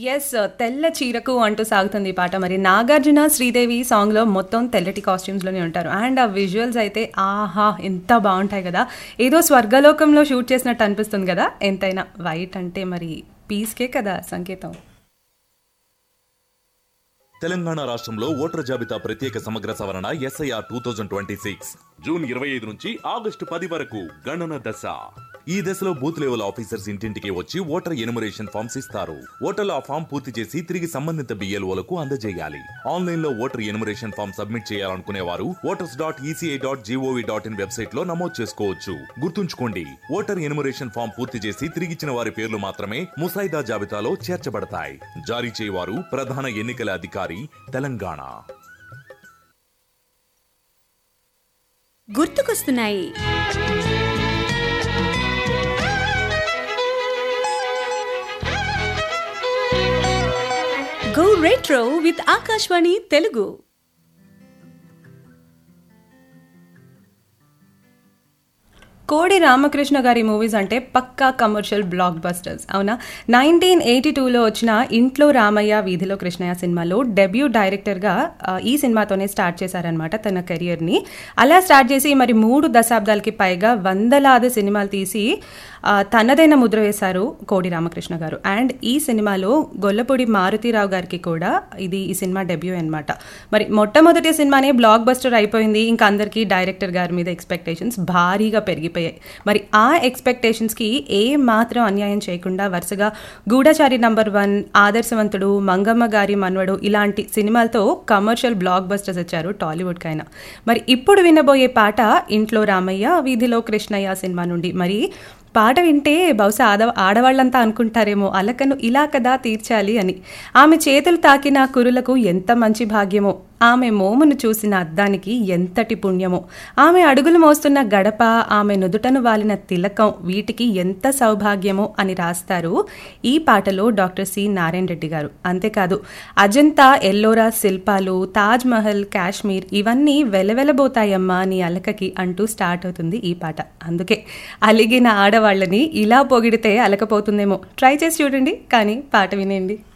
yes తెల్ల చీరకు అంటూ సాగుతుంది ఈ పాట మరి నాగార్జున శ్రీదేవి ఈ సాంగ్లో మొత్తం తెల్లటి కాస్ట్యూమ్స్లోనే ఉంటారు అండ్ ఆ విజువల్స్ అయితే ఆహా ఎంత బాగుంటాయి కదా ఏదో స్వర్గలోకంలో షూట్ చేసినట్టు అనిపిస్తుంది కదా ఎంతైనా వైట్ అంటే మరి పీస్కే కదా సంకేతం తెలంగాణ రాష్ట్రంలో ఓటర్ జాబితా ప్రత్యేక సమగ్ర సవరణ SIR two thousand twenty six June ఇరవై ఐదు నుంచి ఆగస్టు పది వరకు గణన దశ ఈ దశలో బూత్ లెవెల్ ఆఫీసర్స్ ఇంటింటికి వచ్చి ఓటర్ ఎనుమరేషన్ ఫామ్స్ ఇస్తారు ఓటర్లు ఆ ఫామ్ పూర్తి చేసి తిరిగి సంబంధిత బిఎల్ఓలకు అందజేయాలి ఆన్లైన్ లో ఓటర్ ఎనుమరేషన్ ఫామ్ సబ్మిట్ చేయాలనుకునే వారు voters dot ECI dot GOV dot in website లో నమోదు చేసుకోవచ్చు గుర్తుంచుకోండి ఓటర్ ఎనుమరేషన్ ఫామ్ పూర్తి చేసి తిరిగిచ్చిన వారి పేర్లు మాత్రమే ముసాయిదా జాబితాలో చేర్చబడతాయి జారీ చేయవారు ప్రధాన ఎన్నికల అధికారి తెలంగాణ గుర్తుకొస్తున్నాయి go retro with Akashvani Telugu Kodi Ramakrishna గారి మూవీస్ అంటే పక్కా కమర్షియల్ బ్లాక్ బస్టర్స్ అవునా నైన్టీన్ ఎయిటీ టూలో వచ్చిన ఇంట్లో రామయ్య వీధిలో కృష్ణయ్య సినిమాలో డెబ్యూ డైరెక్టర్గా ఆ, ఈ సినిమాతోనే స్టార్ట్ చేశారనమాట తన కెరియర్ని అలా స్టార్ట్ చేసి మరి మూడు దశాబ్దాలకి పైగా వందలాది సినిమాలు తీసి ఆ, తనదైన ముద్ర వేశారు కోడి రామకృష్ణ గారు అండ్ ఈ సినిమాలో గొల్లపూడి మారుతీరావు గారికి కూడా ఇది ఈ సినిమా డెబ్యూ అనమాట మరి మొట్టమొదటి సినిమానే బ్లాక్ బస్టర్ అయిపోయింది ఇంకా అందరికీ డైరెక్టర్ గారి మీద ఎక్స్పెక్టేషన్స్ భారీగా పెరిగిపోయాయి మరి ఆ ఎక్స్పెక్టేషన్స్కి ఏ మాత్రం అన్యాయం చేయకుండా వరుసగా గూఢచారి నంబర్ వన్ ఆదర్శవంతుడు మంగమ్మ గారి మన్వడు ఇలాంటి సినిమాలతో కమర్షియల్ బ్లాక్ బస్టర్స్ వచ్చారు టాలీవుడ్కి అయినా మరి ఇప్పుడు వినబోయే పాట ఇంట్లో రామయ్య వీధిలో కృష్ణయ్య సినిమా నుండి మరి పాట వింటే బహుశా ఆడ ఆడవాళ్ళంతా అనుకుంటారేమో అలకను ఇలా కదా తీర్చాలి అని ఆమె చేతులు తాకిన కురులకు ఎంత మంచి భాగ్యమో ఆమె మోమును చూసిన అద్దానికి ఎంతటి పుణ్యమో ఆమె అడుగులు మోస్తున్న గడప ఆమె నుదుటను వాలిన తిలకం వీటికి ఎంత సౌభాగ్యమో అని రాస్తారు ఈ పాటలో డాక్టర్ సి నారాయణ రెడ్డి గారు అంతేకాదు అజంతా ఎల్లోరా శిల్పాలు తాజ్ మహల్ కాశ్మీర్ ఇవన్నీ వెలవెలబోతాయమ్మా నీ అలకకి అంటూ స్టార్ట్ అవుతుంది ఈ పాట అందుకే అలిగిన ఆడవాళ్ళని ఇలా పొగిడితే అలకపోతుందేమో ట్రై చేసి చూడండి కానీ పాట వినేయండి